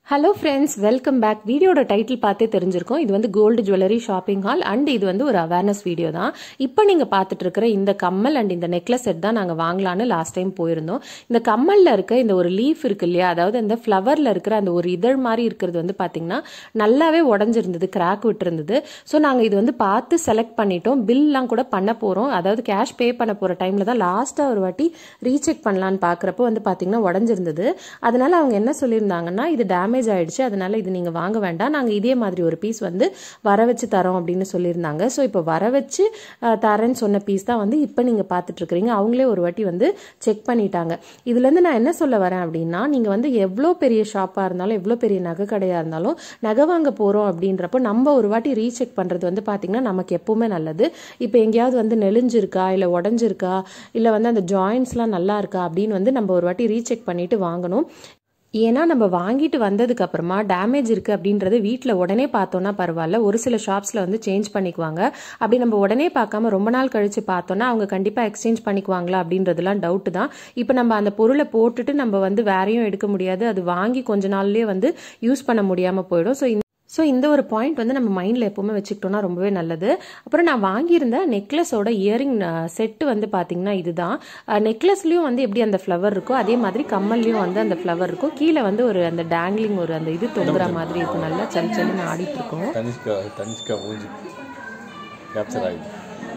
hello friends welcome back வீடியோட title பார்த்தே தெரிஞ்சிருக்கும் இது வந்து gold jewellery shopping haul and இது வந்து ஒரு அவேர்னஸ் வீடியோ தான் இப்போ நீங்கள் பார்த்துட்டு இருக்கிற இந்த கம்மல் அண்ட் இந்த நெக்லஸ் செட் தான் நாங்கள் வாங்கலான்னு லாஸ்ட் டைம் போயிருந்தோம் இந்த கம்மலில் இருக்க இந்த ஒரு லீஃப் இருக்கு இல்லையா அதாவது இந்த ஃப்ளவரில் இருக்கிற அந்த ஒரு இதழ் மாதிரி இருக்கிறது வந்து பார்த்தீங்கன்னா நல்லாவே உடஞ்சிருந்தது கிராக் விட்டுருந்தது ஸோ நாங்கள் இது வந்து பார்த்து செலக்ட் பண்ணிட்டோம் பில்லாம் கூட பண்ண போகிறோம் அதாவது கேஷ் பே பண்ண போகிற டைமில் தான் லாஸ்ட்டாக ஒரு வாட்டி ரீசெக் பண்ணலான்னு பார்க்குறப்போ வந்து பார்த்தீங்கன்னா உடஞ்சிருந்தது அதனால அவங்க என்ன சொல்லியிருந்தாங்கன்னா இது டேமேஜ் ஆயிடுச்சு அதனால இது நீங்கள் வாங்க வேண்டாம் நாங்கள் இதே மாதிரி ஒரு பீஸ் வந்து வர வச்சு தரோம் அப்படின்னு சொல்லியிருந்தாங்க ஸோ இப்போ வர வச்சு அஹ், தரேன்னு சொன்ன பீஸ் தான் வந்து இப்போ நீங்கள் பார்த்துட்டு இருக்கிறீங்க அவங்களே ஒரு வாட்டி வந்து செக் பண்ணிட்டாங்க இதுலேருந்து நான் என்ன சொல்ல வரேன் அப்படின்னா நீங்கள் வந்து எவ்வளோ பெரிய ஷாப்பாக இருந்தாலும் எவ்வளோ பெரிய நகை கடையாக இருந்தாலும் நகை வாங்க போகிறோம் அப்படின்றப்போ நம்ம ஒரு வாட்டி ரீசெக் பண்ணுறது வந்து பார்த்திங்கன்னா நமக்கு எப்பவுமே நல்லது இப்போ எங்கேயாவது வந்து நெளிஞ்சிருக்கா இல்லை உடஞ்சிருக்கா இல்லை வந்து அந்த ஜாயின்ஸ்லாம் நல்லா இருக்கா அப்படின்னு வந்து நம்ம ஒரு வாட்டி ரீசெக் பண்ணிட்டு வாங்கணும் ஏன்னா நம்ம வாங்கிட்டு வந்ததுக்கு அப்புறமா டேமேஜ் இருக்குது அப்படின்றது வீட்டில் உடனே பார்த்தோன்னா பரவாயில்ல ஒரு சில ஷாப்ஸில் வந்து சேஞ்ச் பண்ணிக்குவாங்க அப்படி நம்ம உடனே பார்க்காம ரொம்ப நாள் கழிச்சு பார்த்தோன்னா அவங்க கண்டிப்பாக எக்ஸ்சேஞ்ச் பண்ணிக்குவாங்களா அப்படின்றதுலாம் டவுட் தான் இப்போ நம்ம அந்த பொருளை போட்டுட்டு நம்ம வந்து வேறையும் எடுக்க முடியாது அது வாங்கி கொஞ்ச நாள்லயே வந்து யூஸ் பண்ண முடியாமல் போயிடும் ஸோ ஸோ இந்த ஒரு பாயிண்ட் வந்து நம்ம மைண்டில் எப்போவுமே வச்சுக்கிட்டோம்னா ரொம்பவே நல்லது அப்புறம் நான் வாங்கியிருந்த நெக்லஸோட இயரிங் செட்டு வந்து பார்த்தீங்கன்னா இதுதான் நெக்லஸ்லேயும் வந்து எப்படி அந்த ஃப்ளவர் இருக்கோ அதே மாதிரி கம்மல்லையும் வந்து அந்த ஃப்ளவர் இருக்கும் கீழே வந்து ஒரு அந்த டேங்லிங் ஒரு அந்த இது தொங்குற மாதிரி இருக்கும் நல்லா சல் சல்லுன்னு ஆடிட்டு இருக்கும் தனிஷ்கா தனிஷ்கா மூஞ்சி கேப்சர் ஆகுது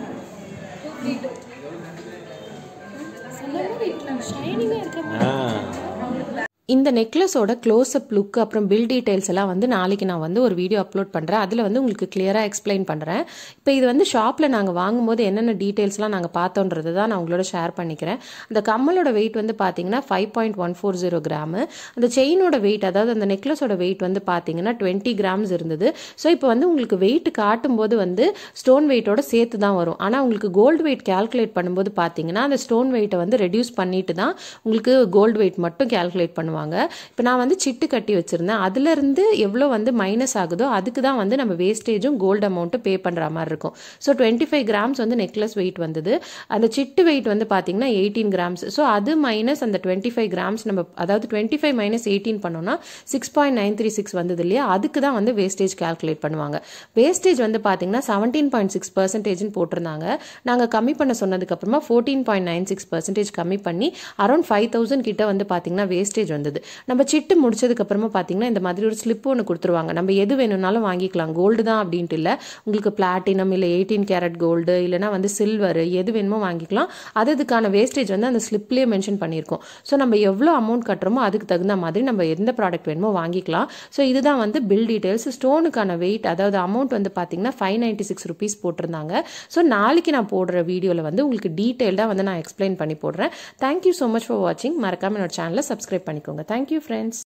ஆ இந்த நெக்லஸோட க்ளோஸ்அப் லுக் அப்புறம் பில் டீடைல்ஸ் எல்லாம் வந்து நாளைக்கு நான் வந்து ஒரு வீடியோ அப்லோட் பண்ணுறேன் அதில் வந்து உங்களுக்கு கிளியராக எக்ஸ்பிளைன் பண்ணுறேன் இப்போ இது வந்து ஷாப்பில் நாங்கள் வாங்கும்போது என்னென்ன டீட்டெயில்ஸ்லாம் நாங்கள் பார்த்தோன்றது தான் நான் உங்களோட ஷேர் பண்ணிக்கிறேன் அந்த கம்மலோட வெயிட் வந்து பார்த்தீங்கன்னா five point one four zero gram அந்த செயினோட வெயிட் அதாவது அந்த நெக்லஸோட வெயிட் வந்து பார்த்தீங்கன்னா டுவெண்ட்டி கிராம்ஸ் இருந்தது ஸோ இப்போ வந்து உங்களுக்கு வெயிட் காட்டும்போது வந்து ஸ்டோன் வெயிட்டோட சேர்த்து தான் வரும் ஆனால் உங்களுக்கு கோல்டு வெயிட் கால்குலேட் பண்ணும்போது பார்த்தீங்கன்னா அந்த ஸ்டோன் வெயிட்டை வந்து ரெடியூஸ் பண்ணிட்டு தான் உங்களுக்கு கோல்டு வெயிட் மட்டும் கால்குலேட் பண்ணுவாங்க இப்போ நான் வந்து சிட்டு கட்டி வச்சிருந்தேன் அதுலேருந்து எவ்வளோ வந்து மைனஸ் ஆகுதோ அதுக்கு தான் வந்து நம்ம வேஸ்டேஜும் கோல்டு அமௌண்ட்டும் பே பண்ணுற மாதிரி இருக்கும் ஸோ டுவெண்ட்டி ஃபைவ் கிராம்ஸ் வந்து நெக்லஸ் வெயிட் வந்தது அந்த சிட்டு வெயிட் வந்து பார்த்தீங்கன்னா எயிட்டீன் கிராம்ஸ் ஸோ அது மைனஸ் அந்த டுவெண்ட்டி ஃபைவ் கிராம்ஸ் நம்ம அதாவது டுவெண்ட்டி ஃபைவ் மைனஸ் எயிட்டீன் பண்ணோம்னா six point nine three six வந்தது இல்லையா அதுக்கு தான் வந்து வேஸ்டேஜ் கால்குலேட் பண்ணுவாங்க வேஸ்டேஜ் வந்து பார்த்தீங்கன்னா செவன்டீன் பாயிண்ட் சிக்ஸ் பர்சன்டேஜ்னு போட்டிருந்தாங்க நாங்கள் கம்மி பண்ண சொன்னதுக்கப்புறமா fourteen point nine six percentage கம்மி பண்ணி அரௌண்ட் ஃபைவ் தௌசண்ட் கிட்ட வந்து பார்த்தீங்கன்னா வேஸ்டேஜ் வந்தது நம்ம சிட்டு முடிச்சதுக்கு அப்புறமா பார்த்தீங்கன்னா இந்த மாதிரி ஒரு ஸ்லிப் ஒன்று கொடுத்துருவாங்க நம்ம எது வேணும்னாலும் வாங்கிக்கலாம் கோல்டு தான் அப்படின்ட்டு இல்லை உங்களுக்கு பிளாட்டினம் இல்லை எயிட்டீன் கேரட் கோல்டு இல்லைனா வந்து சில்வர் எது வேணுமோ வாங்கிக்கலாம் அது அதுக்கான வேஸ்டேஜ் வந்து அந்த ஸ்லிப்லேயே மென்ஷன் பண்ணியிருக்கோம் ஸோ நம்ம எவ்வளோ அமௌண்ட் கட்டுறோமோ அதுக்கு தகுந்த மாதிரி நம்ம எந்த ப்ராடக்ட் வேணுமோ வாங்கிக்கலாம் ஸோ இதுதான் வந்து பில் டீடைல்ஸ் ஸ்டோனுக்கான வெயிட் அதாவது அமௌண்ட் வந்து பார்த்தீங்கன்னா ஃபைவ் நைன்ட்டி சிக்ஸ் ருபீஸ் போட்டிருந்தாங்க ஸோ நாளைக்கு நான் போடுற வீடியோவில் வந்து உங்களுக்கு டீட்டெயில்டாக வந்து நான் எக்ஸ்பிளைன் பண்ணி போடுறேன் தேங்க்யூ ஸோ மச் ஃபார் வாட்சிங் மறக்காம என்னோட சேனலை சப்ஸ்கிரைப் பண்ணிக்கோங்க தேங்க்யூ ஃப்ரெண்ட்ஸ்